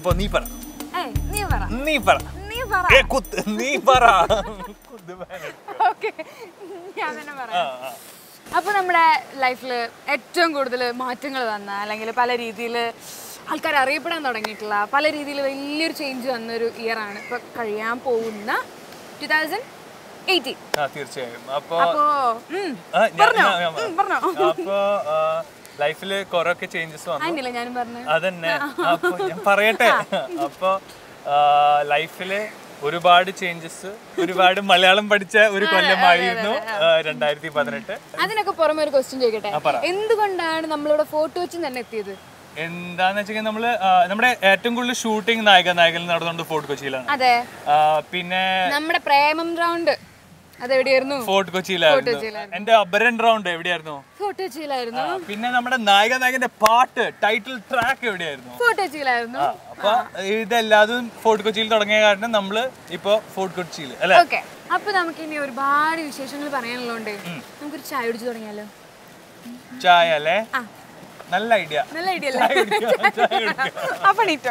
അപ്പൊ നീ പറ ഏയ് നീ പറ നീ പറ നീ പറ ഏ കുത്ത് നീ പറ കുത്ത് വേണം. ഓക്കെ ഞാൻ തന്നെ പറയാം അപ്പൊ നമ്മുടെ ലൈഫിൽ ഏറ്റവും കൂടുതൽ മാറ്റങ്ങൾ വന്ന അല്ലെങ്കിൽ പല രീതിയിൽ ആൾക്കാർ അറിയപ്പെടാൻ തുടങ്ങിയിട്ടുള്ള പല രീതിയിൽ വലിയൊരു ചേഞ്ച് വന്നൊരു ഇയർ ആണ് ഇപ്പൊ കഴിയാൻ പോകുന്ന ടു തൗസൻഡ് എയ്റ്റീൻ ആ തീർച്ചയായും അപ്പൊ അപ്പോ ഉം, ആ, ഞാൻ- പറഞ്ഞോ ഞാൻ- ഞാൻ ഉം, പറഞ്ഞോ അപ്പൊ ലൈഫില് കൊറേ ചേഞ്ചസ് വന്നു അതിനില്ല ഞാനും പറഞ്ഞു അതന്നെ അപ്പൊ ഞാൻ പറയട്ടെ അപ്പൊ ലൈഫില് ഒരുപാട് ചേഞ്ചസ് ഒരുപാട് മലയാളം പഠിച്ച ഒരു കൊല്ലമായിരുന്നു രണ്ടായിരത്തി പതിനെട്ട് അതിനൊക്കെ പുറമെ ഒരു ക്വസ്റ്റ്യൻ ചോദിക്കട്ടെ ആ, പറ. എന്തുകൊണ്ടാണ് നമ്മളിവിടെ ഫോട്ടോ വെച്ച് തന്നെ എത്തിയത് എന്താന്ന് വെച്ചാൽ നമ്മള് ആ, നമ്മുടെ ഏറ്റവും കൂടുതൽ ഷൂട്ടിംഗ് നായിക നായകൻ നടന്നുകൊണ്ട് ഫോർട്ട് കൊച്ചിയിലാണ് അതെ ആ, പിന്നെ നമ്മുടെ പ്രേമം റൗണ്ട് അതെവിടെയായിരുന്നു ഫോർട്ട് കൊച്ചിയിലായിരുന്നു എന്റെ അപരൻ റൗണ്ട് എവിടെയായിരുന്നു ഫോട്ടോ വെച്ചിലായിരുന്നു ആ, പിന്നെ നമ്മുടെ നായിക നായകന്റെ പാട്ട് ടൈറ്റിൽ ട്രാക്ക് എവിടെയായിരുന്നു ഫോട്ടോ വെച്ചിലായിരുന്നു ആ, അപ്പൊ ഇതെല്ലാതും ഫോർട്ട് കൊച്ചിയിൽ തുടങ്ങിയ കാരണം നമ്മള് ഇപ്പൊ ഫോർട്ട് കൊച്ചിയിൽ അല്ലെ ഓക്കെ അപ്പൊ നമുക്ക് ഇനി ഒരുപാട് വിശേഷങ്ങൾ പറയാനുള്ളതുകൊണ്ട് നമുക്കൊരു ചായ കുടിച്ചു തുടങ്ങിയാലോ ചായ അല്ലേ ആ. നല്ല ഐഡിയ നല്ല ഐഡിയ അല്ലേ അപ്പൊ നീറ്റോ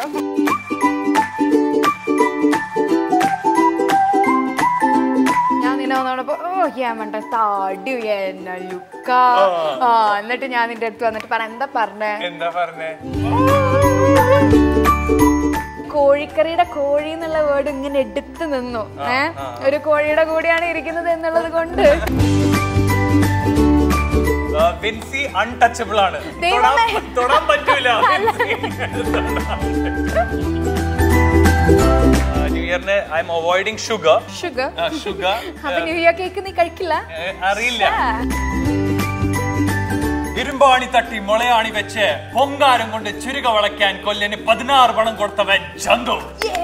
ഞാൻ നിന്നെ വന്നോടപ്പോ ഓ ഞാൻ വേണ്ട താടി എന്ന ലുക്ക ആ എന്നിട്ട് ഞാൻ നിന്റെ അടുത്ത് വന്നിട്ട് പറ എന്താ പറഞ്ഞേ എന്താ പറഞ്ഞേ കോഴിക്കറിയുടെ കോഴി എന്നുള്ള വേർഡ് ഇങ്ങനെ എടുത്തു നിന്നു ഏ ഒരു കോഴിയുടെ കൂടെയാണ് ഇരിക്കുന്നത് എന്നുള്ളത് കൊണ്ട് ആ, വിൻസി അൺടച്ചബിൾ ആണ് ദൈവമേ. തൊടാൻ- തൊടാൻ പറ്റൂല ന്യൂ ഇയറിന് I'm avoiding sugar sugar sugar അപ്പൊ ന്യൂ ഇയർ കേക്ക് നീ കഴിക്കില്ല അറിയില്ല ഇരുമ്പാണി തട്ടി മുളയാണി വെച്ച് പൊങ്കാരം കൊണ്ട് ചുരുക വളയ്ക്കാൻ കൊല്ലന് പതിനാറ് പണം കൊടുത്തവൻ ചന്തു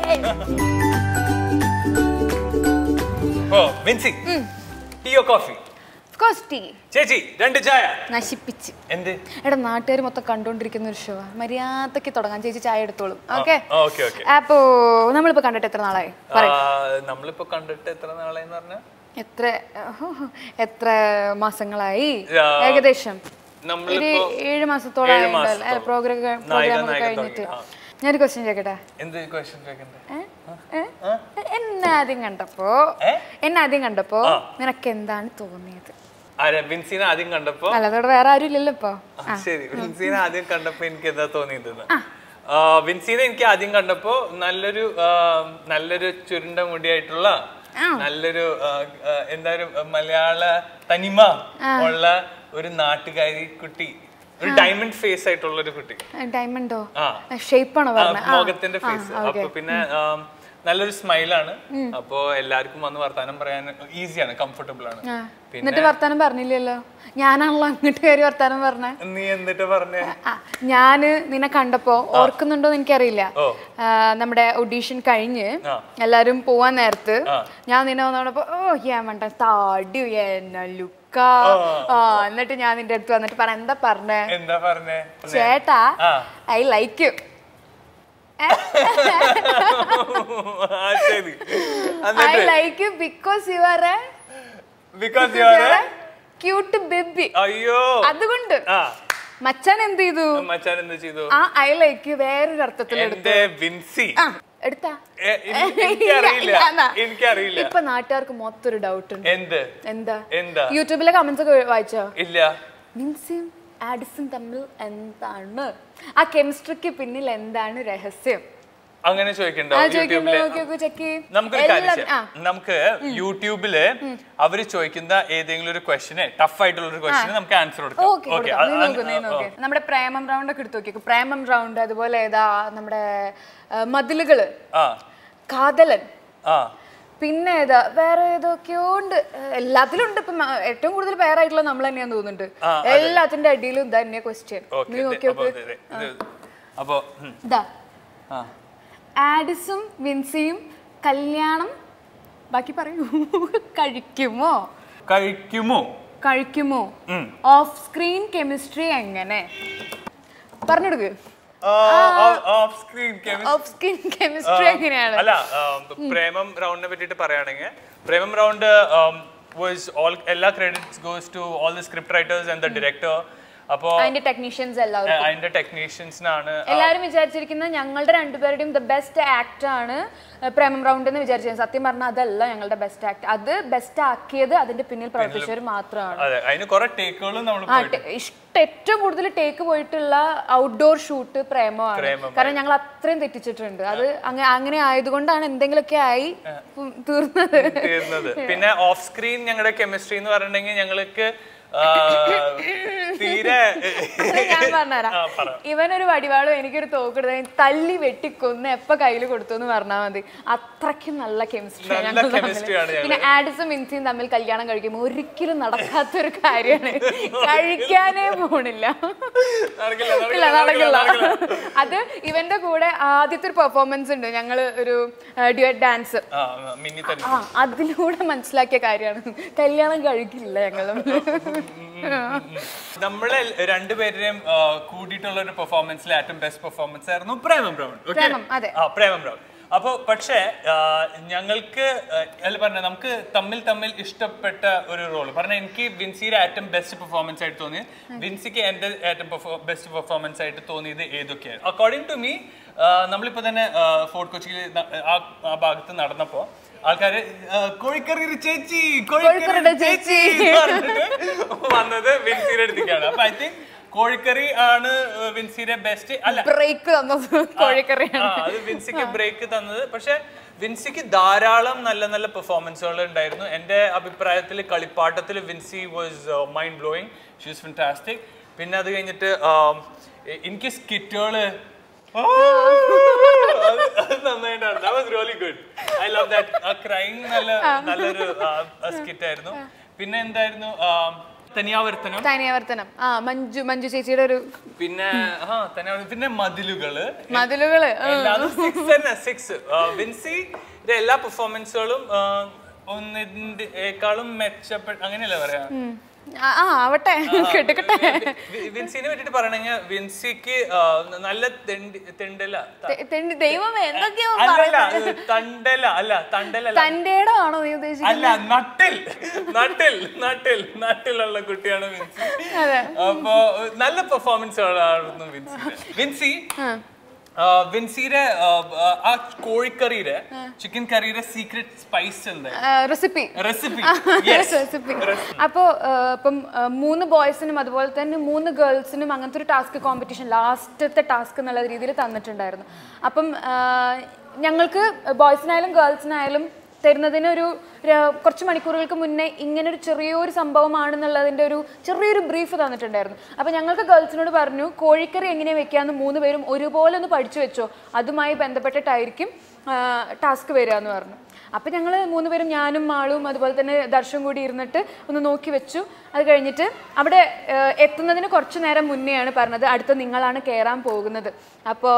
ഓ വിൻസി ടീയോ കോഫി കോസ്റ്റി ചേച്ചി രണ്ട് ചായ നശിപ്പിച്ച് എന്ത് എടാ നാട്ടുകാർ മൊത്തം കണ്ടോണ്ടിരിക്കുന്ന ഒരു ഷോ മര്യാദക്ക് തുടങ്ങാൻ ചേച്ചി ചായ എടുത്തോളും ഓക്കെ ഓക്കെ ഓക്കെ അപ്പോ നമ്മളിപ്പോ കണ്ടിട്ട് എത്ര നാളായി പറയ്. നമ്മളിപ്പോ കണ്ടിട്ട് എത്ര നാളെന്ന് പറഞ്ഞ എത്ര എത്ര മാസങ്ങളായി ആ, ഏകദേശം ഒരു നമ്മളിപ്പോ ഏഴ് മാസത്തോളം ഏഴ് ആയിട്ടുണ്ടല്ലേ മാസത്തോളം. പ്രോഗ്രാം നായിക, പ്രോഗ്രാം നായിക കഴിഞ്ഞിട്ട് തുടങ്ങി, ഞാനൊരു ക്വസ്റ്റ്യൻ ചോദിക്കട്ടെ എന്ത് ക്വസ്റ്റ്യൻ ചോദിക്കണ്ടേ ഏ? ഏ? എന്നെ ആദ്യം കണ്ടപ്പോ ഏ? എന്നെ ആദ്യം കണ്ടപ്പോ നിനക്ക് എന്താണ് തോന്നിയത് ആരാ വിൻസിനെ ആദ്യം കണ്ടപ്പോ അല്ലാതെ വേറെ ആരും ഇല്ലല്ലോ ഇപ്പൊ ആ, ശരി വിൻസീനെ ആദ്യം കണ്ടപ്പോ എനിക്ക് എന്താ തോന്നിയതെന്ന് ആ, വിൻസീനെ എനിക്ക് ആദ്യം കണ്ടപ്പോ നല്ലൊരു ആ, നല്ലൊരു ചുരുണ്ട മുടിയായിട്ടുള്ള നല്ലൊരു ആ, ആ, എന്താ ഒരു മലയാള തനിമ ഉള്ള ഒരു നാട്ടുകാരി കുട്ടി ഒരു ഡയമണ്ട് ഫേസ് ആയിട്ടുള്ള ഒരു കുട്ടി ഡയമണ്ടോ ആ ഷേപ്പ് ആണോ ആ, പറഞ്ഞത് മുഖത്തിന്റെ ഫേസ് അപ്പൊ പിന്നെ ആം, നല്ലൊരു സ്മൈലാണ് അപ്പൊ എല്ലാവർക്കും വന്ന് വർത്താനം പറയാൻ ഈസിയാണ് കംഫർട്ടബിൾ ആണ് പിന്നെ എന്നിട്ട് വർത്താനം പറഞ്ഞില്ലല്ലോ ഞാനാണല്ലോ അങ്ങോട്ട് കയറി വർത്താനം പറഞ്ഞേ നീ എന്നിട്ട് പറഞ്ഞേ ആ, ഞാന് നിന്നെ കണ്ടപ്പോ ഓർക്കുന്നുണ്ടോ എന്ന് എനിക്കറിയില്ല ഓ. ആ, നമ്മുടെ ഒഡീഷൻ കഴിഞ്ഞ് ആ. എല്ലാരും പോവാൻ നേരത്ത് ആ. ഞാൻ നിന്നെ വന്നോടപ്പോ ഓ ഞാൻ വേണ്ട താടി എന്ന ലുക്ക ആ എന്നിട്ട് ഞാൻ നിന്റെ അടുത്ത് വന്നിട്ട് പറ എന്താ പറഞ്ഞേ എന്താ പറഞ്ഞേ ചേട്ടാ ആ. ഐ ലൈക്ക് യു ആ, ശരി I like you because you are a because you are cute baby അയ്യോ അതുകൊണ്ട് ആ മച്ചാൻ എന്ത് ചെയ്തു മച്ചാൻ എന്ത് ചെയ്തു ആ ഐ ലൈക്ക് യു വേറൊരു അർത്ഥത്തിൽ എടുത്തു എന്റെ വിൻസി ആ എടുത്താ എ, എനി- എനിക്കറിയില്ല ഇല്ലാന്നാ. എനിക്കറിയില്ല ഇപ്പൊ നാട്ടുകാർക്ക് മൊത്തം ഒരു ഡൗട്ട് ഉണ്ട് എന്ത് എന്താ എന്താ യൂട്യൂബിലെ കമന്റ്സ് ഒക്കെ വായിച്ചോ ഇല്ല മിൻസിയും ആഡിസും തമ്മിൽ എന്താണ് ആ കെമിസ്ട്രിക്ക് പിന്നിൽ എന്താണ് രഹസ്യം അങ്ങനെ ചോദിക്കണ്ടോ ആ ചോദിക്കുന്നു യൂട്യൂബില് നോക്കി നോക്കൂ ചെക്ക് നമുക്കൊരു കാര്യം എല്ലാം ആ ചെയ്യാം. നമുക്ക് യൂട്യൂബില് അവര് ചോദിക്കുന്ന ഏതെങ്കിലും ഒരു ക്വസ്റ്റിന് ടഫ് ആയിട്ടുള്ള ഒരു ക്വസ്റ്റിന് നമുക്ക് ആൻസർ കൊടുക്കാം ഓക്കെ Okay, നീ അത് നോക്കൂ നീ അത് നോക്കൂ നമ്മുടെ പ്രേമം റൗണ്ട് ഒക്കെ എടുത്ത് നോക്കിക്കോ പ്രേമം റൗണ്ട് അതുപോലെ ഏതാ നമ്മുടെ ആ, മതിലുകള് ആ കാതലൻ ആ പിന്നെ ഏതാ വേറെ ഏതൊക്കെയോ ഉണ്ട് ഏഹ് എല്ലാത്തിലും ഉണ്ട് ഇപ്പൊ മ- ഏറ്റവും കൂടുതൽ പേരായിട്ടുള്ള നമ്മൾ തന്നെയാന്ന് തോന്നുന്നുണ്ട് എല്ലാത്തിന്റെ അടിയിലും ഇതാ തന്നെ ക്വസ്റ്റ്യൻ ഓക്കെ നീ നോക്കി അപ്പൊ നോക്ക് ഇത് ഇത് അപ്പൊ ഉം, ഇതാ ആ ആഡിസും വിൻസിയും കല്യാണം ബാക്കി പറയൂ കഴിക്കുമോ കഴിക്കുമോ കഴിക്കുമോ ഉം. ഓഫ് സ്ക്രീൻ കെമിസ്ട്രി എങ്ങനെ പറഞ്ഞെടുക്ക് off screen off screen chemistry എങ്ങനെയാണ് അല്ല ആം, പ്രേമം റൗണ്ടിനെ പറ്റിയിട്ട് പറയുകയാണെങ്കിൽ പ്രേമം റൗണ്ട് വാസ് ഓൾ എല്ലാ credits goes to all the script writers and the director അപ്പോ അതിന്റെ ടെക്നീഷ്യൻസ് എല്ലാവരും ഏഹ്, അതിന്റെ ടെക്നീഷ്യൻസിനാണ് എല്ലാവരും വിചാരിച്ചിരിക്കുന്നത് ഞങ്ങളുടെ രണ്ടുപേരുടെയും ദ ബെസ്റ്റ് ആക്ട് ആണ് ഏഹ്, പ്രേമം റൗണ്ട് എന്ന് വിചാരിച്ചത് സത്യം പറഞ്ഞാൽ അതല്ല ഞങ്ങളുടെ ബെസ്റ്റ് ആക്ട് അത് ബെസ്റ്റ് ആക്കിയത് അതിന്റെ പിന്നിൽ പ്രവർത്തിച്ചവർ മാത്രമാണ് അതെ അതിന് കുറെ ടേക്കുകളും നമ്മൾ ആ ടെ- ഇഷ്ട ഏറ്റവും കൂടുതൽ ടേക്ക് പോയിട്ടുള്ള ഔട്ട്ഡോർ ഷൂട്ട് പ്രേമമാണ് കാരണം ഞങ്ങൾ അത്രയും തെറ്റിച്ചിട്ടുണ്ട് അത് അങ്ങ- അങ്ങനെ ആയതുകൊണ്ടാണ് എന്തെങ്കിലുമൊക്കെ ആയി ഉം, തീർന്നത് തീർന്നത് പിന്നെ ഓഫ് സ്ക്രീൻ ഞങ്ങളുടെ കെമിസ്ട്രി എന്ന് പറഞ്ഞിട്ടുണ്ടെങ്കിൽ ഞങ്ങൾക്ക് ആ, തീരെ അത് ഞാൻ പറഞ്ഞുതരാം ആ, പറ. ഇവനൊരു വടിവാളും എനിക്കൊരു തോക്കെടുത്ത തല്ലി വെട്ടിക്കൊന്ന് എപ്പ കയ്യിൽ കൊടുത്തു എന്ന് പറഞ്ഞാൽ മതി അത്രയ്ക്കും നല്ല കെമിസ്ട്രി നല്ല chemistry ആണ് പിന്നെ ആഡിസും മിൻസിയും തമ്മിൽ കല്യാണം കഴിക്കുമ്പോൾ ഒരിക്കലും നടക്കാത്തൊരു കാര്യമാണ് കഴിക്കാനേ പോണില്ല നടക്കില്ല, ഇല്ല നടക്കില്ല, നടക്കില്ല നടക്കില്ല. അത് ഇവന്റെ കൂടെ ആദ്യത്തെ ഒരു പെർഫോമൻസ് ഉണ്ട് ഞങ്ങള് ഒരു ഡ്യുവറ്റ് ഡാൻസ് ആ, മിന്നി തന്നെ ആ അതിലൂടെ മനസ്സിലാക്കിയ കാര്യമാണ് കല്യാണം കഴിക്കില്ല ഞങ്ങൾ നമ്മളെ രണ്ടുപേരുടെയും ആ, കൂടിയിട്ടുള്ള ഒരു പെർഫോമൻസിൽ ഏറ്റവും ബെസ്റ്റ് പെർഫോമൻസ് ആയിരുന്നു പ്രേമം ബ്രൗൺ Okay? പ്രേമം, അതെ. ആ പ്രേമം ബ്രൗൺ അപ്പോൾ പക്ഷേ ആ, ഞങ്ങൾക്ക് ആ, അല്ല പറഞ്ഞ നമുക്ക് തമ്മിൽ തമ്മിൽ ഇഷ്ടപ്പെട്ട ഒരു റോൾ പറഞ്ഞ എനിക്ക് വിൻസിയുടെ ഏറ്റവും ബെസ്റ്റ് പെർഫോമൻസ് ആയിട്ട് തോന്നിയത് വിൻസിക്ക് എൻ്റെ ഏറ്റവും ബെസ്റ്റ് പെർഫോമൻസ് ആയിട്ട് തോന്നിയത് ഏതൊക്കെയാണ് അക്കോർഡിംഗ് ടു മീ നമ്മളിപ്പോൾ തന്നെ ആ, ഫോർട്ട് കൊച്ചിയിൽ ന- ആ ആ ഭാഗത്ത് നടന്നപ്പോൾ ആൾക്കാര് ആ, കോഴിക്കറി ഒരു ചേച്ചി കോഴിക്കറി കോഴിക്കറിയുടെ ഒരു ചേച്ചി എന്ന് പറഞ്ഞിട്ട് വന്നത് വിൻസിയുടെ അടുത്തേക്കാണ് അപ്പൊ ഐ തിങ്ക് കോഴിക്കറി ആണ് വിൻസിയുടെ ബെസ്റ്റ് അല്ല ബ്രേക്ക് തന്നത് കോഴിക്കറിയാണ് ആ, അത് വിൻസിക്ക് ബ്രേക്ക് തന്നത് പക്ഷെ വിൻസിക്ക് ധാരാളം നല്ല നല്ല പെർഫോമൻസുകൾ ഉണ്ടായിരുന്നു എൻ്റെ അഭിപ്രായത്തിൽ കളിപ്പാട്ടത്തിൽ Vincy was mind blowing she's fantastic പിന്നെ അത് കഴിഞ്ഞിട്ട് ആം, എ- എനിക്ക് സ്കിറ്റുകള് really good I love that ah crime നല്ല നല്ലൊരു സ്കിറ്റ് ആയിരുന്നു പിന്നെ എന്തായിരുന്നു ആം, തനിയാവർത്തനം തനിയാവർത്തനം ആ മഞ്ജു മഞ്ജു ചേച്ചിയുടെ ഒരു പിന്നെ ആ തനിയാവർത്തനം പിന്നെ മതിലുകള് മതിലുകള് സിക്സ് തന്നെ സിക്സ് വിൻസിയുടെ എല്ലാ പെർഫോമൻസുകളും ഒന്നിന്റെക്കാളും മെച്ചപ്പെട്ട അങ്ങനെയല്ലേ പറയാ ആ ആ, ആവട്ടെ കേട്ടുകട്ടെ വി- വിൻസിനെ പറ്റിട്ട് പറയണെങ്കിൽ വിൻസിക്ക് ആ, നല്ല തെണ്ടി തെണ്ടല ത- തെ- തെണ്ടി- ദൈവമേ എന്തൊക്കെയോ അല്ലല്ല അത് തണ്ടല അല്ല തണ്ടലല്ല തന്റെ ആണോ നീ ഉദ്ദേശിക്കുന്നത് അല്ല നട്ടിൽ നട്ടിൽ നട്ടിൽ നട്ടിലുള്ള കുട്ടിയാണ് വിൻസി അപ്പോ നല്ല പെർഫോമൻസുകളായിരുന്നു വിൻസി വിൻസി ആ, വിൻസിയുടെ ആ, ആ കോഴിക്കറിയുടെ ചിക്കൻ കറിയുടെ സീക്രട്ട് സ്പൈസ് എന്താ റെസിപ്പി റെസിപ്പി റെസിപ്പി അപ്പോൾ ഇപ്പം ആ, മൂന്ന് ബോയ്സിനും അതുപോലെ തന്നെ മൂന്ന് ഗേൾസിനും അങ്ങനത്തെ ഒരു ടാസ്ക് കോമ്പറ്റീഷൻ ലാസ്റ്റത്തെ ടാസ്ക് എന്നുള്ള രീതിയിൽ തന്നിട്ടുണ്ടായിരുന്നു അപ്പം ആ, ഞങ്ങൾക്ക് ബോയ്സിനായാലും ഗേൾസിനായാലും തരുന്നതിന് ഒരു ര- കുറച്ച് മണിക്കൂറുകൾക്ക് മുന്നേ ഇങ്ങനെ ഒരു ചെറിയൊരു സംഭവമാണെന്നുള്ളതിൻ്റെ ഒരു ചെറിയൊരു ബ്രീഫ് തന്നിട്ടുണ്ടായിരുന്നു അപ്പോൾ ഞങ്ങൾക്ക് ഗേൾസിനോട് പറഞ്ഞു കോഴിക്കറി എങ്ങനെ വെക്കാമെന്ന് മൂന്ന് പേരും ഒരുപോലെ ഒന്ന് പഠിച്ചു വെച്ചോ അതുമായി ബന്ധപ്പെട്ടിട്ടായിരിക്കും ടാസ്ക് വരിക എന്ന് പറഞ്ഞു അപ്പം ഞങ്ങൾ മൂന്ന് പേരും ഞാനും മാളും അതുപോലെ തന്നെ ദർശൻ കൂടി ഇരുന്നിട്ട് ഒന്ന് നോക്കി വെച്ചു അത് കഴിഞ്ഞിട്ട് അവിടെ ആ, എത്തുന്നതിന് കുറച്ച് നേരം മുന്നെയാണ് പറഞ്ഞത് അടുത്ത നിങ്ങളാണ് കയറാൻ പോകുന്നത് അപ്പോൾ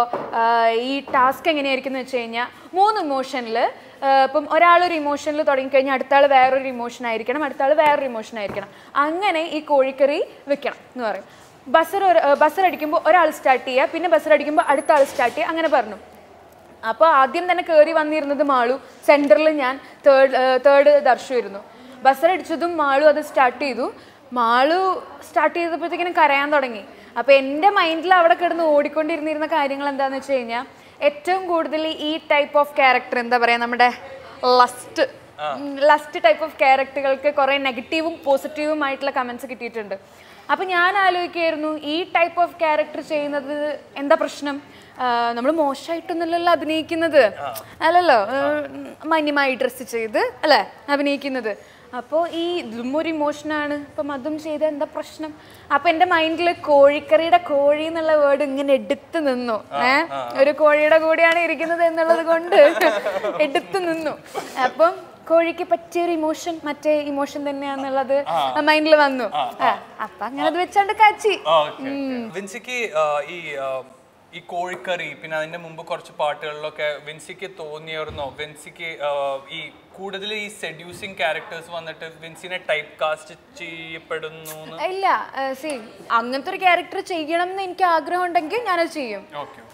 ഈ ടാസ്ക് എങ്ങനെയായിരിക്കും എന്ന് വെച്ച് കഴിഞ്ഞാൽ മൂന്ന് ഇമോഷനിൽ ഇപ്പം ഒരാളൊരു ഇമോഷനിൽ തുടങ്ങിക്കഴിഞ്ഞാൽ അടുത്ത ആൾ വേറൊരു ഇമോഷൻ ആയിരിക്കണം അടുത്ത ആൾ വേറൊരു ഇമോഷൻ ആയിരിക്കണം അങ്ങനെ ഈ കോഴിക്കറി വെക്കണം എന്ന് പറയും ബസർ ബസർ അടിക്കുമ്പോൾ ഒരാൾ സ്റ്റാർട്ട് ചെയ്യുക പിന്നെ ബസർ അടിക്കുമ്പോൾ അടുത്ത ആൾ സ്റ്റാർട്ട് ചെയ്യുക അങ്ങനെ പറഞ്ഞു അപ്പോൾ ആദ്യം തന്നെ കയറി വന്നിരുന്നത് മാളു സെൻറ്ററിൽ ഞാൻ തേർഡ് തേർഡ് ദർശമായിരുന്നു ബസ്സറടിച്ചതും മാളു അത് സ്റ്റാർട്ട് ചെയ്തു മാളു സ്റ്റാർട്ട് ചെയ്തപ്പോഴത്തേക്കിനും കരയാൻ തുടങ്ങി അപ്പോൾ എൻ്റെ മൈൻഡിൽ അവിടെ കിടന്ന് ഓടിക്കൊണ്ടിരുന്നിരുന്ന കാര്യങ്ങൾ എന്താണെന്ന് വെച്ച് കഴിഞ്ഞാൽ ഏറ്റവും കൂടുതൽ ഈ ടൈപ്പ് ഓഫ് ക്യാരക്ടർ എന്താ പറയുക നമ്മുടെ ലസ്റ്റ് ലസ്റ്റ് ടൈപ്പ് ഓഫ് ക്യാരക്ടറുകൾക്ക് കുറേ നെഗറ്റീവും പോസിറ്റീവും ആയിട്ടുള്ള കമൻസ് കിട്ടിയിട്ടുണ്ട് അപ്പം ഞാൻ ആലോചിക്കായിരുന്നു ഈ ടൈപ്പ് ഓഫ് ക്യാരക്ടർ ചെയ്യുന്നത് എന്താ പ്രശ്നം നമ്മൾ മോശമായിട്ടൊന്നുമല്ലല്ലോ അഭിനയിക്കുന്നത് അല്ലല്ലോ ഏഹ്, മാന്യമായി ഡ്രസ്സ് ചെയ്ത് അല്ലേ അഭിനയിക്കുന്നത് അപ്പോൾ ഈ ഇതും ഒരു ഇമോഷനാണ് അപ്പം അതും ചെയ്ത എന്താ പ്രശ്നം അപ്പം എൻ്റെ മൈൻഡിൽ കോഴിക്കറിയുടെ കോഴി എന്നുള്ള വേർഡ് ഇങ്ങനെ എടുത്ത് നിന്നു ഏഹ് ഒരു കോഴിയുടെ കൂടെയാണ് ഇരിക്കുന്നത് എന്നുള്ളത് കൊണ്ട് എടുത്ത് നിന്നു അപ്പം കോഴിക്ക് പറ്റിയ ഒരു ഇമോഷൻ മറ്റേ ഇമോഷൻ തന്നെയാന്നുള്ളത് മൈൻഡിൽ വന്നു ആ, അപ്പൊ അങ്ങനെ അത് വെച്ചാണ്ട് കാച്ചി ഓക്കെ വിൻസിക്ക് ആ, ഈ ആ, ഈ കോഴിക്കറി പിന്നെ അതിന്റെ മുമ്പ് കുറച്ച് പാട്ടുകളിലൊക്കെ വിൻസിക്ക് തോന്നിയായിരുന്നോ വിൻസിക്ക് ആ, ഈ കൂടുതൽ ഈ സെഡ്യൂസിങ് ക്യാരക്ടേഴ്സ് വന്നിട്ട് വിൻസിനെ ടൈപ്പ് കാസ്റ്റ് ചെയ്യപ്പെടുന്നു ഇല്ല സി അങ്ങനത്തെ ഒരു ക്യാരക്ടർ ചെയ്യണം എന്ന് എനിക്ക് ആഗ്രഹം ഉണ്ടെങ്കിൽ ഞാനത് ചെയ്യും ഓക്കെ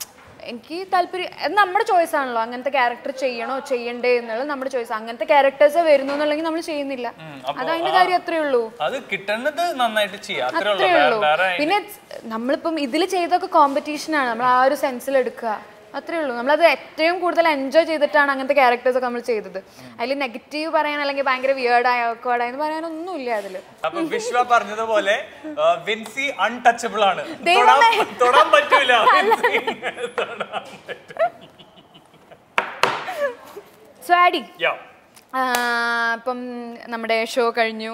എനിക്ക് താല്പര്യം അത് നമ്മുടെ ചോയ്സ് ആണല്ലോ അങ്ങനത്തെ ക്യാരക്ടർ ചെയ്യണോ ചെയ്യണ്ടേ എന്നുള്ളത് നമ്മുടെ ചോയ്സ് അങ്ങനത്തെ ക്യാരക്ടേഴ്സ് വരുന്നു എന്നുണ്ടെങ്കിൽ നമ്മൾ ചെയ്യുന്നില്ല അപ്പൊ അത് അതിന്റെ കാര്യം അത്രേ ഉള്ളൂ അത് കിട്ടുന്നത് നന്നായിട്ട് ചെയ്യാം അത്രേ ഉള്ളൂ അത്രേ വേറെ- ഉള്ളൂ വേറെ പിന്നെ നമ്മളിപ്പം ഇതിൽ ചെയ്തൊക്കെ കോമ്പറ്റീഷൻ ആണ് നമ്മൾ ആ ഒരു സെൻസിൽ എടുക്കുക അത്രേ ഉള്ളൂ നമ്മളത് ഏറ്റവും കൂടുതൽ എൻജോയ് ചെയ്തിട്ടാണ് അങ്ങനത്തെ ക്യാരക്ടേഴ്സ് ഒക്കെ നമ്മൾ ചെയ്തത് അതിൽ നെഗറ്റീവ് പറയാൻ അല്ലെങ്കിൽ ഭയങ്കര വിയേർഡായ ഓക്കോർഡായി എന്ന് പറയാനൊന്നുമില്ല അതിൽ അപ്പൊ വിശ്വ പറഞ്ഞതുപോലെ ആ, വിൻസി അൺടച്ചബിൾ ആണ് ദൈവമേ. തൊടാൻ- തൊടാൻ പറ്റൂല വിൻസി. തൊടാൻ പറ്റൂല. So Aadi Yeah. ഇപ്പം നമ്മുടെ ഷോ കഴിഞ്ഞു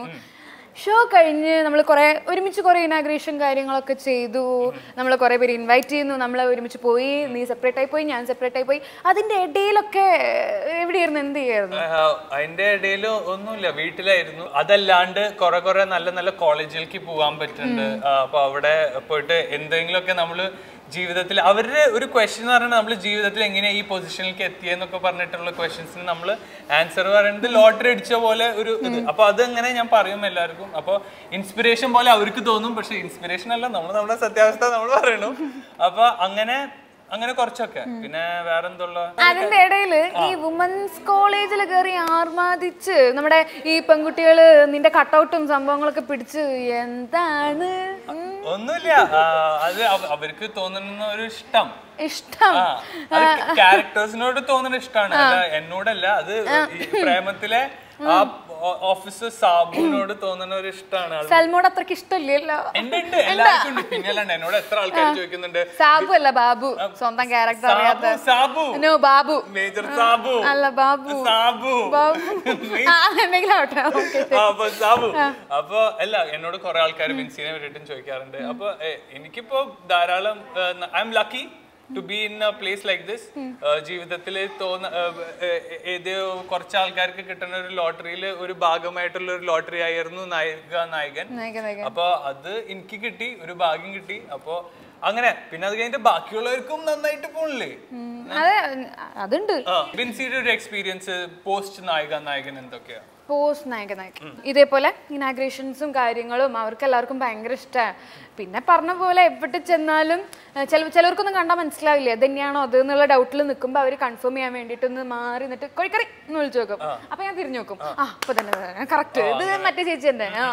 ഷോ കഴിഞ്ഞ് നമ്മൾ കുറേ ഒരുമിച്ച് കുറേ ഇനാഗ്രേഷൻ കാര്യങ്ങളൊക്കെ ചെയ്തു നമ്മൾ കുറേ പേര് ഇൻവൈറ്റ് ചെയ്യുന്നു നമ്മൾ ഒരുമിച്ച് പോയി നീ സെപ്പറേറ്റ് ആയി പോയി ഞാൻ സെപ്പറേറ്റ് ആയി പോയി അതിൻ്റെ ഇടയിലൊക്കെ എവിടെയായിരുന്നു എന്ത് ചെയ്യായിരുന്നു ആ, അതിന്റെ ഇടയിൽ ഒന്നുമില്ല വീട്ടിലായിരുന്നു അതല്ലാണ്ട് കുറെ കുറെ നല്ല നല്ല കോളേജിലേക്ക് പോകാൻ പറ്റുന്നുണ്ട് ആ, അപ്പൊ അവിടെ പോയിട്ട് എന്തെങ്കിലുമൊക്കെ നമ്മള് ജീവിതത്തിൽ അവരുടെ ഒരു ക്വസ്റ്റ്യൻ എന്ന് പറയുന്നത് നമ്മൾ ജീവിതത്തിൽ എങ്ങനെ ഈ പൊസിഷനിലേക്ക് എത്തിയെന്നൊക്കെ പറഞ്ഞിട്ടുള്ള ക്വസ്റ്റ്യൻസിന് നമ്മൾ ആൻസർ പറയുന്നത് ലോട്ടറി അടിച്ച പോലെ ഒരു ഇത് അപ്പൊ അതെങ്ങനെ ഞാൻ പറയും എല്ലാവർക്കും അപ്പൊ ഇൻസ്പിറേഷൻ പോലെ അവർക്ക് തോന്നും പക്ഷെ ഇൻസ്പിറേഷൻ അല്ല നമ്മൾ നമ്മുടെ സത്യാവസ്ഥ നമ്മൾ പറയണു അപ്പൊ അങ്ങനെ അങ്ങനെ കുറച്ചൊക്കെ പിന്നെ വേറെന്തുള്ള അതിന്റെ ഇടയിൽ ഈ വുമൻസ് കോളേജിൽ കയറി ആർമാദിച്ച് നമ്മുടെ ഈ പെൺകുട്ടികൾ നിന്റെ കട്ടൗട്ടും സംഭവങ്ങളൊക്കെ പിടിച്ച് എന്താണ് ഉം, ഒന്നുമില്ല ആ, അത് അവ- അവർക്ക് തോന്നുന്ന ഒരു ഇഷ്ടം ഇഷ്ടം ആ, അത് ക്യാരക്ടേഴ്സിനോട് തോന്നുന്ന ഇഷ്ടമാണ് അല്ല എന്നോടല്ല അത് ഈ പ്രേമത്തിലെ ആ ഓഫീസർ സാബുവിനോട് തോന്നുന്ന ഒരു ഇഷ്ടമാണ് അത് സൽമോട് അത്രക്ക് ഇഷ്ടമില്ലല്ലോ എന്റെ ഉണ്ട് എല്ലാവർക്കും ഉണ്ട് പിന്നെ അല്ലാണ്ട് എന്നോട് എത്ര ആൾക്കാർ ചോദിക്കുന്നുണ്ട് സാബു അല്ല ബാബു സ്വന്തം ക്യാരക്ടർ സാബു അറിയാത്ത സാബു നോ ബാബു മേജർ സാബു അല്ല ബാബു സാബു ബാബു ആ എന്തെങ്കിലും ആവട്ടെ ഓക്കെ ആ, അപ്പൊ സാബു അപ്പൊ അല്ല എന്നോട് കുറെ ആൾക്കാർ വിൻസിനെ പറ്റിയിട്ടും ചോദിക്കാറുണ്ട് അപ്പൊ എ, എനിക്കിപ്പോ ധാരാളം I'm lucky to be in a place like this ജീവിതത്തിൽ തോന്ന ഏ, ഏ, ഏത് കുറച്ച് ആൾക്കാർക്ക് കിട്ടുന്ന ഒരു ലോട്ടറിയിൽ ഒരു ഭാഗമായിട്ടുള്ള ഒരു ലോട്ടറി ആയിരുന്നു നായിക നായകൻ നായിക നായിക അപ്പൊ അത് എനിക്ക് കിട്ടി ഒരു ഭാഗ്യം കിട്ടി അപ്പൊ അങ്ങനെ പിന്നെ അത് കഴിഞ്ഞിട്ട് ബാക്കിയുള്ളവർക്കും നന്നായിട്ട് പോണില്ലേ ഉം, അതെ അതുണ്ട് ആ, വിൻസിയുടെ ഒരു എക്സ്പീരിയൻസ് പോസ്റ്റ് നായിക നായകൻ എന്തൊക്കെയാ പോസ്റ്റ് നായക നായകൻ ഇതേപോലെ ഇനാഗ്രേഷൻസും കാര്യങ്ങളും അവർക്ക് എല്ലാവർക്കും ഭയങ്കര ഇഷ്ടമാണ് പിന്നെ പറഞ്ഞ പോലെ എവിടെ ചെന്നാലും ഏഹ്, ചില ചിലർക്കൊന്നും കണ്ടാൽ മനസ്സിലാവില്ല ഇത് തന്നെയാണോ അത് എന്നുള്ള ഡൗട്ടിൽ നിൽക്കുമ്പോൾ അവർ കൺഫേം ചെയ്യാൻ വേണ്ടിയിട്ട് ഒന്ന് മാറി നിന്നിട്ട് കോഴിക്കറി എന്ന് വിളിച്ചു നോക്കും അപ്പൊ ഞാൻ തിരിഞ്ഞു നോക്കും ആ അപ്പൊ തന്നെ കറക്റ്റ് ഇത് മറ്റേ ചേച്ചി തന്നെ ആ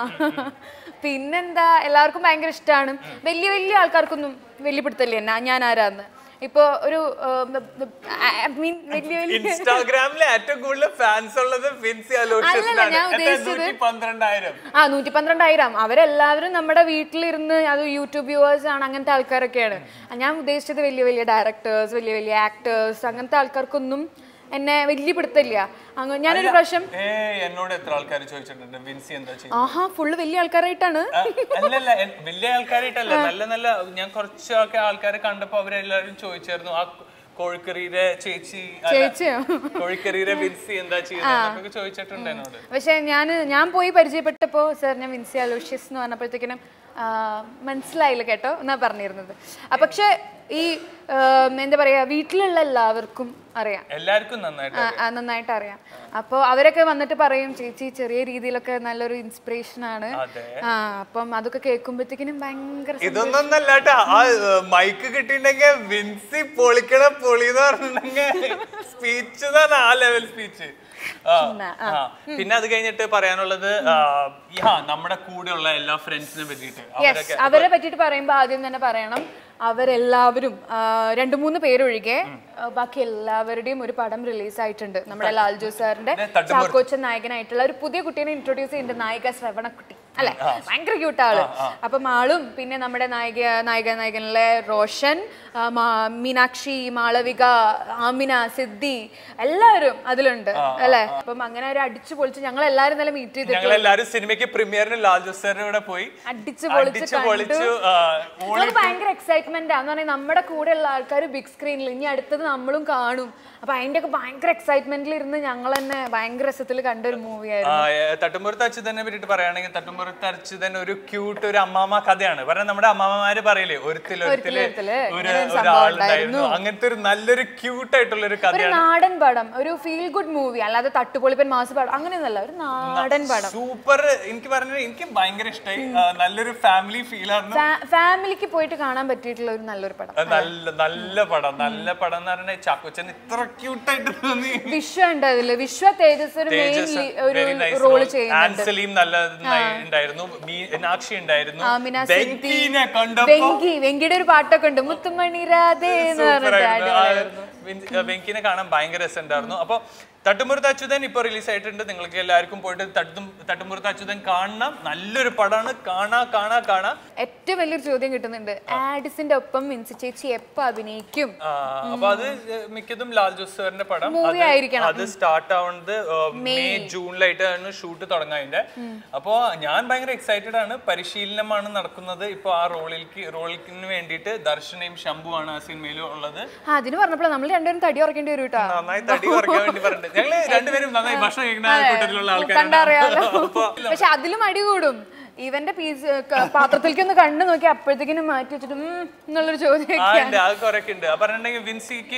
പിന്നെന്താ എല്ലാവർക്കും ഭയങ്കര ഇഷ്ടമാണ് വലിയ വലിയ ആൾക്കാർക്കൊന്നും വലിയ പിടുത്തല്ലേ എന്നാ ഞാൻ ആരാന്ന് ഇപ്പൊ ഒരു മീൻ വലിയ വലിയ ഇൻസ്റ്റാഗ്രാമിൽ ഏറ്റവും കൂടുതൽ ഫാൻസ് ഉള്ളത് ഫിൻസി അല്ലല്ല, ഞാൻ അലോഷ്യസിനാണ് പന്ത്രണ്ടായിരം ആ നൂറ്റി പന്ത്രണ്ടായിരം അവരെല്ലാവരും നമ്മുടെ വീട്ടിലിരുന്ന് അത് യൂട്യൂബ് വ്യൂവേഴ്സ് ആണ് അങ്ങനത്തെ ആൾക്കാരൊക്കെയാണ് ആ, ഞാൻ ഉദ്ദേശിച്ചത് വലിയ വലിയ ഡയറക്ടേഴ്സ് വലിയ വലിയ ആക്ടേഴ്സ് അങ്ങനത്തെ ആൾക്കാർക്കൊന്നും എന്നെ വലിയ പിടുത്തില്ല അങ്ങ് ഞാനൊരു പ്രാവശ്യം ഏ എന്നോട് എത്ര ആൾക്കാർ ചോദിച്ചിട്ടുണ്ട് വിൻസി എന്താ ചെയ്യുന്നത് ആഹാ ഫുള്ള് വലിയ ആൾക്കാരായിട്ടാണ് ആ, അല്ലല്ല എൻ- വലിയ ആൾക്കാരായിട്ടല്ല നല്ല നല്ല ഞാൻ കുറച്ചൊക്കെ ആൾക്കാരെ കണ്ടപ്പോ അവരെല്ലാരും ചോദിച്ചായിരുന്നു ആ കോഴിക്കറിയുടെ ചേച്ചി അല്ല, ചേച്ചിയോ കോഴിക്കറിയുടെ വിൻസി എന്താ ചെയ്യുന്നത് ചോദിച്ചിട്ടുണ്ട് എന്നോട് പക്ഷെ ഞാൻ ഞാൻ പോയി പരിചയപ്പെട്ടപ്പോൾ സാർ ഞാൻ വിൻസി അലോഷ്യസ് എന്ന് പറഞ്ഞപ്പോഴത്തേക്കിനും ആ, മനസ്സിലായില്ല കേട്ടോ എന്നാ പറഞ്ഞിരുന്നത് ആ, പക്ഷെ ഈ ആ, എന്താ പറയാ വീട്ടിലുള്ള എല്ലാവർക്കും അറിയാം എല്ലാവർക്കും നന്നായിട്ട് ആ, ആ, നന്നായിട്ട് അറിയാം അപ്പോൾ അവരൊക്കെ വന്നിട്ട് പറയും ചേച്ചി ചെറിയ രീതിയിലൊക്കെ നല്ലൊരു ഇൻസ്പിറേഷൻ ആണ് അതെ ആ അപ്പം അതൊക്കെ കേൾക്കുമ്പോഴത്തേക്കിനും ഭയങ്കര സ- ഇതൊന്നും അല്ലാട്ടാ ആ മൈക്ക് കിട്ടിയിട്ടുണ്ടെങ്കിൽ വിൻസി പൊളിക്കണ പൊളി എന്ന് പറഞ്ഞിട്ടുണ്ടെങ്കിൽ സ്പീച്ച് തന്നെ ആ ലെവൽ സ്പീച്ച് പിന്നെ അത് കഴിഞ്ഞിട്ട് പറയാനുള്ളത് ആ, ഈ ആ, നമ്മുടെ കൂടെയുള്ള എല്ലാ ഫ്രണ്ട്സിനെ പറ്റിയിട്ട് യെസ് അവരെ പറ്റിയിട്ട് പറയുമ്പോൾ ആദ്യം തന്നെ പറയണം അവരെല്ലാവരും ആ, രണ്ട് മൂന്ന് പേരൊഴികെ ആ, ബാക്കി എല്ലാവരുടെയും ഒരു പടം റിലീസ് ആയിട്ടുണ്ട് നമ്മുടെ ലാൽജു സാറിന്റെ ചാക്കോച്ചൻ നായകനായിട്ടുള്ള ഒരു പുതിയ കുട്ടീനെ ഇൻട്രൊഡ്യൂസ് ചെയ്യുന്നുണ്ട് നായിക ശ്രവണക്കുട്ടി അല്ലെ ഭയങ്കര ക്യൂട്ട് ആള് അപ്പം ആളും പിന്നെ നമ്മുടെ നായിക നായിക നായകനിലെ റോഷൻ ആ, മാ- മീനാക്ഷി മാളവിക ആമിന സിദ്ധി എല്ലാവരും അതിലുണ്ട് അല്ലെ അപ്പം അങ്ങനെ ഒരു അടിച്ചു പൊളിച്ച് ഞങ്ങൾ എല്ലാവരും നല്ല മീറ്റ് ചെയ്തിട്ട് ഞങ്ങൾ എല്ലാരും സിനിമയ്ക്ക് പ്രീമിയറിന് ലാൽ ജോസറിന്റെ കൂടെ പോയി അടിച്ചു പൊളിച്ച് അടിച്ചു പൊളിച്ചു ആ, ഓളി നമുക്ക് ഭയങ്കര എക്സൈറ്റ്മെന്റ് ആന്ന് പറഞ്ഞാൽ നമ്മുടെ കൂടെയുള്ള ആൾക്കാർ ബിഗ് സ്ക്രീനിൽ ഇനി അടുത്തത് നമ്മളും കാണും അപ്പൊ അതിന്റെ ഒക്കെ ഭയങ്കര എക്സൈറ്റ്മെന്റിൽ ഇരുന്ന് ഞങ്ങൾ തന്നെ ഭയങ്കര രസത്തിൽ കണ്ട ഒരു മൂവിയായിരുന്നു ആ, ഏ, തട്ടുമ്പുറത്ത് അച്ഛൻ തന്നെ പറ്റിയിട്ട് പറയുകയാണെങ്കിൽ തട്ടുമ്പുറത്ത് തട്ടുമുറത്ത് അർച്ചിതൻ ഒരു ക്യൂട്ട് ഒരു അമ്മാമ കഥയാണ് പറഞ്ഞ നമ്മുടെ അമ്മാമ്മമാര് പറയില്ലേ ഒരുത്തിൽ ഒരുത്തില് ഒരുത്തില് ഒരു ഇങ്ങനെ ഒരു സംഭവം ഒരാളുണ്ടായിരുന്നു അങ്ങനത്തെ ഒരു നല്ലൊരു ക്യൂട്ട് ആയിട്ടുള്ള ഒരു ഒരു കഥയാണ് നാടൻ പടം ഒരു ഫീൽ ഗുഡ് മൂവി അല്ലാതെ തട്ടുപൊളിപ്പൻ മാസ് പടം അങ്ങനെയൊന്നല്ല ഒരു നാടൻ പടം സൂപ്പർ എനിക്ക് പറഞ്ഞത് എനിക്ക് ഭയങ്കര ഇഷ്ടമായി നല്ലൊരു ഫാമിലി ഫീൽ ആണ് ഫാമിലിക്ക് പോയിട്ട് കാണാൻ പറ്റിയിട്ടുള്ള ഒരു നല്ലൊരു പടം അത് നല്ല നല്ല പടം നല്ല പടം എന്ന് പറഞ്ഞാൽ ചാക്കോച്ചൻ ഇത്ര ക്യൂട്ടായിട്ട് തോന്നി വിശ്വ ഉണ്ട് അതില് വിശ്വ തേജസ് ഒരു മെയിൻ ഒരു വെരി നൈസ് റോള് ചെയ്യുന്നുണ്ട് ആൻസലീം നല്ല ഉണ്ടായിരുന്നു മീനാക്ഷി ഉണ്ടായിരുന്നു ആമിന വെങ്കിനെ കണ്ടപ്പോ വെങ്കി വെങ്കിയുടെ ഒരു പാട്ടൊക്കെ ഉണ്ട് മുത്തുമണി രാധേ എന്ന് പറഞ്ഞിട്ട് അടിപൊളിയായിരുന്നു. വെങ്കിനെ കാണാൻ ഭയങ്കര രസമുണ്ടായിരുന്നു അപ്പൊ തട്ടുമുറുത്ത് അച്യുതൻ ഇപ്പൊ റിലീസ് ആയിട്ടുണ്ട് നിങ്ങൾക്ക് എല്ലാവർക്കും പോയിട്ട് തട്ടും തട്ടുമുറുത്ത് അച്യുതൻ കാണണം നല്ലൊരു പടമാണ് കാണാ കാണാ കാണാ ഏറ്റവും വലിയൊരു ചോദ്യം കിട്ടുന്നുണ്ട് ആഡിസിന്റെ ഒപ്പം മിൻസി ചേച്ചി എപ്പോ അഭിനയിക്കും ആ, അപ്പൊ അത് മിക്കതും ലാൽ ജോസ് സാറിന്റെ പടം മൂവി അത് ആയിരിക്കണം അത് സ്റ്റാർട്ട് ആവുന്നത് മെയ് ജൂണിലായിട്ടാണ് ഷൂട്ട് തുടങ്ങുക അതിന്റെ അപ്പോ ഞാൻ ഭയങ്കര എക്സൈറ്റഡ് ആണ് പരിശീലനമാണ് നടക്കുന്നത് ഇപ്പൊ ആ റോളിലേക്ക് റോളിന് വേണ്ടിയിട്ട് ദർശനയും ശംഭുവാണ് ആ സിനിമയിൽ ഉള്ളത് ആ, അതിന് പറഞ്ഞപ്പോൾ നമ്മൾ രണ്ടുപേരും തടി ഉറക്കേണ്ടി വരും കേട്ടോ നന്നായി തടി കുറയ്ക്കാൻ വേണ്ടി പറഞ്ഞിട്ടുണ്ട് ഞങ്ങള് രണ്ടുപേരും നന്നായി ഭക്ഷണം കഴിക്കുന്ന കൂട്ടത്തിലുള്ള കണ്ടറിയാലോ ആൾക്കാരാണ് അപ്പൊ പക്ഷെ അതിലും അടി കൂടും ഇവന്റെ പീസ് പാത്രത്തിലേക്ക് ഒന്ന് കണ്ണു നോക്കി അപ്പോഴത്തേക്കിനും മാറ്റി വെച്ചിട്ട് ഉം എന്നുള്ളൊരു ചോദ്യം ആ ഉണ്ട് അത് കുറെയൊക്കെ ഉണ്ട് പറഞ്ഞിട്ടുണ്ടെങ്കിൽ വിൻസിക്ക്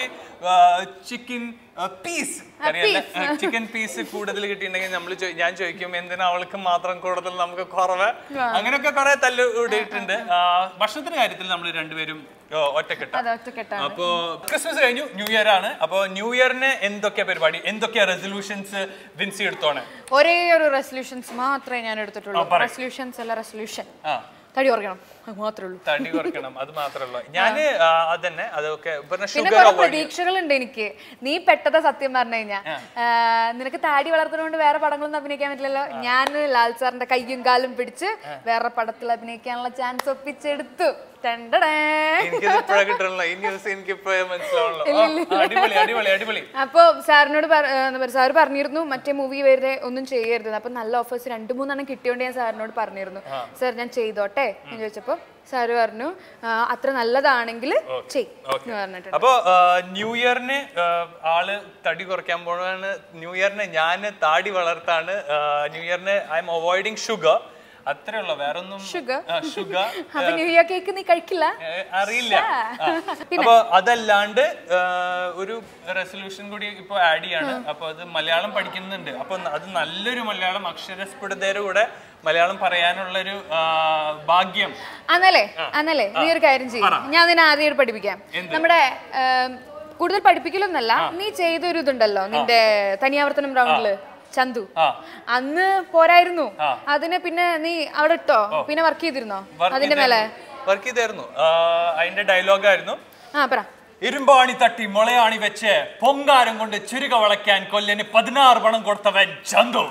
ചിക്കൻ പീസ് ചിക്കൻ പീസ് കൂടുതൽ കിട്ടിയിട്ടുണ്ടെങ്കിൽ നമ്മൾ ഞാൻ ചോദിക്കും എന്തിനാ അവൾക്ക് മാത്രം കൂടുതൽ നമുക്ക് കുറവ് അങ്ങനെയൊക്കെ കുറെ തല്ല് കൂടിയിട്ടുണ്ട് ആ, ഭക്ഷണത്തിന്റെ കാര്യത്തിൽ നമ്മൾ രണ്ടുപേരും ആ, ഒറ്റക്കെട്ട അത് ഒറ്റക്കെട്ടാണ് അപ്പോ ക്രിസ്മസ് കഴിഞ്ഞു ന്യൂ ഇയർ ആണ് അപ്പോ ന്യൂ ഇയറിന് എന്തൊക്കെയാ പരിപാടി എന്തൊക്കെയാ റെസൊല്യൂഷൻസ് വിൻസി എടുത്തോണ് ഒരേ ഒരു റെസൊല്യൂഷൻസ് മാത്രമേ ഞാൻ എടുത്തിട്ടുള്ളൂ റെസൊല്യൂഷൻസ് അല്ല റെസൊല്യൂഷൻ ആ തടി കുറയ്ക്കണം അത് മാത്രമേ ഉള്ളൂ തടി കുറയ്ക്കണം അത് മാത്രമല്ല ഞാന് ആ, അതന്നെ അതൊക്കെ പറഞ്ഞ പിന്നെ ഷുഗർ കുറെ പ്രതീക്ഷകളുണ്ട് എനിക്ക് നീ പെട്ടത സത്യം പറഞ്ഞു കഴിഞ്ഞാ ആ, നിനക്ക് താടി വളർത്തുന്നതുകൊണ്ട് വേറെ പടങ്ങളൊന്നും അഭിനയിക്കാൻ പറ്റില്ലല്ലോ ഞാൻ ലാൽ സാറിന്റെ കയ്യും കാലും പിടിച്ച് വേറെ പടത്തിൽ അഭിനയിക്കാനുള്ള ചാൻസ് ഒപ്പിച്ചെടുത്തു ടണ്ടടേ. എനിക്കിത് ഇപ്പോഴാ കിട്ടണല്ലോ ഈ ന്യൂസ് എനിക്ക് ഇപ്പോഴേ മനസ്സിലാവണല്ലോ ആ, അടിപൊളി അടിപൊളി അടിപൊളി അപ്പൊ സാറിനോട് പറ- ആ, എന്താ പറയുക സാറ് പറഞ്ഞിരുന്നു മറ്റേ മൂവി വരെ ഒന്നും ചെയ്യരുത് അപ്പൊ നല്ല ഓഫേഴ്സ് രണ്ടു മൂന്നെണ്ണം കിട്ടിയോണ്ട് ഞാൻ സാറിനോട് പറഞ്ഞിരുന്നു സാർ ഞാൻ ചെയ്തോട്ടെ എന്ന് ചോദിച്ചപ്പോ സാറ് പറഞ്ഞു "ആ, അത്ര നല്ലതാണെങ്കിൽ ചെയ് എന്ന് പറഞ്ഞിട്ട് അപ്പൊ ന്യൂ ഇയറിന് ആള് തടി കുറയ്ക്കാൻ പോണാണ് ന്യൂ ഇയറിന് ഞാൻ താടി വളർത്താണ് ന്യൂ ഇയറിന് ഐ എം അവോയ്ഡിങ് ഷുഗർ അത്രേ ഉള്ളൂ വേറെ ഒന്നും Sugar? ഷുഗർ അപ്പൊ ന്യൂ ഇയർ കേക്ക് നീ കഴിക്കില്ല അറിയില്ല ആ. അപ്പൊ അതല്ലാണ്ട് ആ, ഒരു റെസൊല്യൂഷൻ കൂടി ഇപ്പൊ ആഡ് ചെയ്യാണ് അപ്പൊ അത് മലയാളം പഠിക്കുന്നുണ്ട് അപ്പൊ അത് നല്ലൊരു മലയാളം അക്ഷരസ്ഫുടതയുടെ കൂടെ മലയാളം പറയാനുള്ളൊരു ആ, ഭാഗ്യം അന്നല്ലേ അന്നല്ലേ നീ ഒരു കാര്യം ചെയ്യും ഞാൻ നിന്നെ ആദ്യമായിട്ട് പഠിപ്പിക്കാം നമ്മുടെ ഏം, കൂടുതൽ പഠിപ്പിക്കലൊന്നല്ല നീ ചെയ്തൊരു ഇതുണ്ടല്ലോ നിന്റെ തനിയാവർത്തനം റൗണ്ടില് ചന്തു ആ. അന്ന് പോരായിരുന്നു അതിന് പിന്നെ നീ അവിടെ ഇട്ടോ പിന്നെ വർക്ക് ചെയ്തിരുന്നോ അതിന്റെ മേലെ വർക്ക് ചെയ്തായിരുന്നു ആ, അതിന്റെ ഡയലോഗായിരുന്നു ആ പറ ഇരുമ്പാണി തട്ടി മുളയാണി വെച്ച് പൊങ്കാരം കൊണ്ട് ചുരുക വളയ്ക്കാൻ കൊല്ലന് പതിനാറ് പണം കൊടുത്തവൻ ചന്തു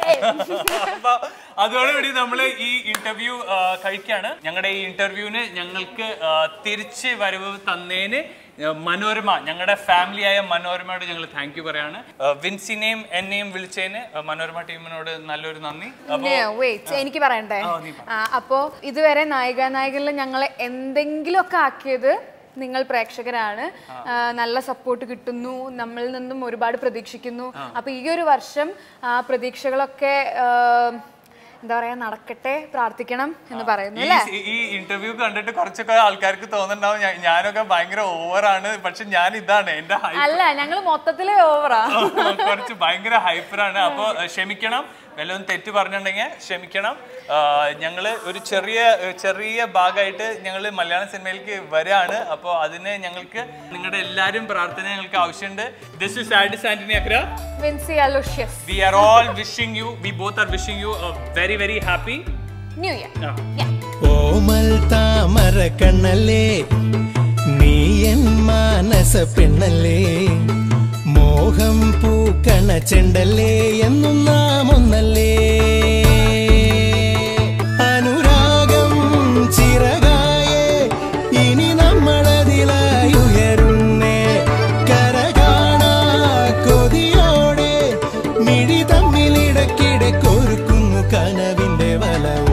അപ്പൊ അതോടുകൂടി നമ്മൾ ഈ ഇന്റർവ്യൂ കഴിക്കാണ് ഞങ്ങളുടെ ഈ ഇന്റർവ്യൂവിന് ഞങ്ങൾക്ക് ആ, തിരിച്ച് വരവ് തന്നേന് മനോരമ ഞങ്ങളുടെ ഫാമിലി ആയ മനോരമയോട് ഞങ്ങൾ താങ്ക് യു പറയാണ് ആ, വിൻസിനെയും എന്നെയും വിളിച്ചതിന് ആ, മനോരമ ടീമിനോട് നല്ലൊരു നന്ദി അപ്പൊ വെയിറ്റ് എനിക്ക് പറയണ്ടേ ആ, നീ ആ, അപ്പോ ഇതുവരെ നായിക നായകരിൽ ഞങ്ങളെ എന്തെങ്കിലുമൊക്കെ ആക്കിയത് നിങ്ങൾ പ്രേക്ഷകരാണ് ആ, നല്ല സപ്പോർട്ട് കിട്ടുന്നു നമ്മളിൽ നിന്നും ഒരുപാട് പ്രതീക്ഷിക്കുന്നു അപ്പൊ ഈ ഒരു വർഷം ആ പ്രതീക്ഷകളൊക്കെ ആ, എന്താ പറയാ നടക്കട്ടെ പ്രാർത്ഥിക്കണം എന്ന് പറയുന്നു ഈ അല്ലേ ഈ ഇന്റർവ്യൂ കണ്ടിട്ട് കുറച്ചൊക്കെ ആൾക്കാർക്ക് തോന്നുന്നുണ്ടാവും ഞാൻ- ഞാനൊക്കെ ഭയങ്കര ഓവറാണ് പക്ഷെ ഞാൻ ഇതാണ് എന്റെ ഹൈ അല്ല ഞങ്ങൾ മൊത്തത്തില് ഓവറാ കുറച്ച് ഭയങ്കര ഹൈപ്പറാണ് അപ്പൊ ഏഹ്, ക്ഷമിക്കണം വല്ലതും തെറ്റ് പറഞ്ഞിട്ടുണ്ടെങ്കിൽ ക്ഷമിക്കണം ഞങ്ങൾ ഒരു ചെറിയ ഏഹ്, ചെറിയ ഭാഗമായിട്ട് ഞങ്ങൾ മലയാള സിനിമയിലേക്ക് വരാണ് അപ്പോൾ അതിന് ഞങ്ങൾക്ക് നിങ്ങളുടെ എല്ലാവരും പ്രാർത്ഥന ഞങ്ങൾക്ക് ആവശ്യമുണ്ട് this is Aadis Antony Akkara Vincy Aloshious we are all wishing you we both are wishing you very very happy new year ഓമൽ താമര കണ്ണല്ലേ നീ എൻ മാനസ പെണ്ണല്ലേ മോഹം പൂക്കണ ചെണ്ടല്ലേ എന്നും നാം ഒന്നല്ലേ അനുരാഗം ചിറകായേ ഇനി നമ്മളതിലായി ഉയരുന്നേ കര കാണാ കൊതിയോടെ മിഴി തമ്മിലിടക്കിടെ കൊരുക്കുന്നു കനവിന്റെ വലവേ